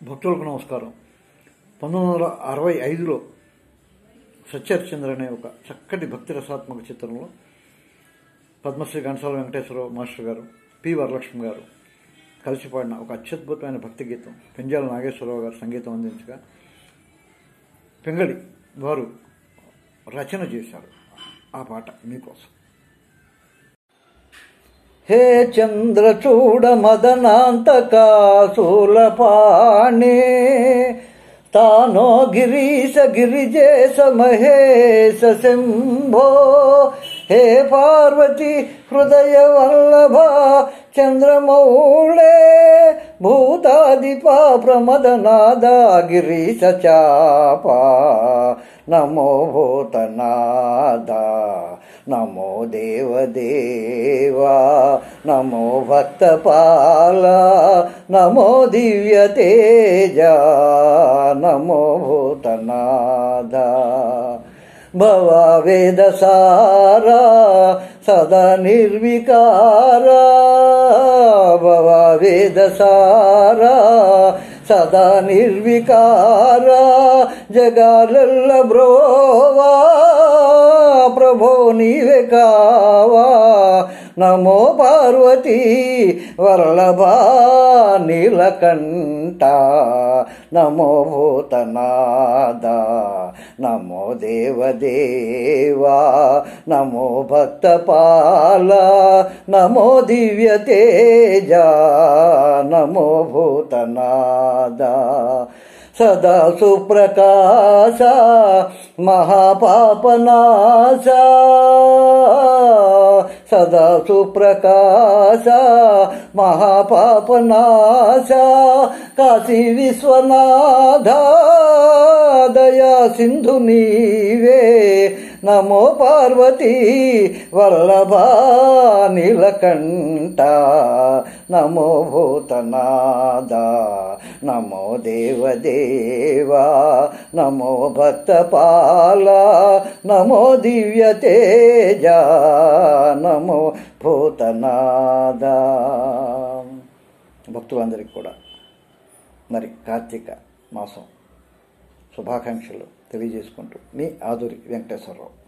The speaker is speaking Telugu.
భక్తులకు నమస్కారం పంతొమ్మిది వందల అరవై ఐదులో సత్యహరిచంద్ర అనే ఒక చక్కటి భక్తి రసాత్మక చిత్రంలో పద్మశ్రీ ఘంటసాల వెంకటేశ్వరరావు మాస్టర్ గారు పి వరలక్ష్మి గారు కలిసి పాడిన ఒక అత్యద్భుతమైన భక్తి గీతం పెంజాల నాగేశ్వరరావు గారు సంగీతం అందించగా పింగళి వారు రచన చేశారు ఆ పాట మీకోసం హే చంద్రచూడ మదనాంతకాశూలపాణే తానో గిరీశ గిరిజేశ మహేశ శంభో హే పార్వతి హృదయ వల్లభ చంద్రమౌళే భూతాదిపా ప్రమదనాదా గిరీశ చాపా నమో భూతనాదా నమో దేవదేవా నమో భక్తపాల నమో దివ్య తేజ నమో భూతనాద భవ వేదసారా సదా నిర్వికారా భవ వేదసారా సదా నిర్వికారా జగాలల్ల బ్రోవా ప్రభో నీవే కావా నమో పార్వతీ వల్లభా నీలకంఠ నమో భూతనాద నమో దేవదేవా నమో భక్తపాల నమో దివ్య తేజ నమో భూతనాద సదా సుప్రకాశ మహాపాపనాశ సదా సుప్రకాశ మహాపాపనాశ కాశీ విశ్వనాథ దయా సింధు నీవే నమో పార్వతీ వల్లభా నీలకంఠ నమో భూతనాద నమో దేవదేవా నమో భక్తపాల నమో దివ్య తేజ నమో భూతనాద భక్తులందరికీ కూడా మరి కార్తీక మాసం శుభాకాంక్షలు తెలియజేసుకుంటూ మీ ఆదురి వెంకటేశ్వరరావు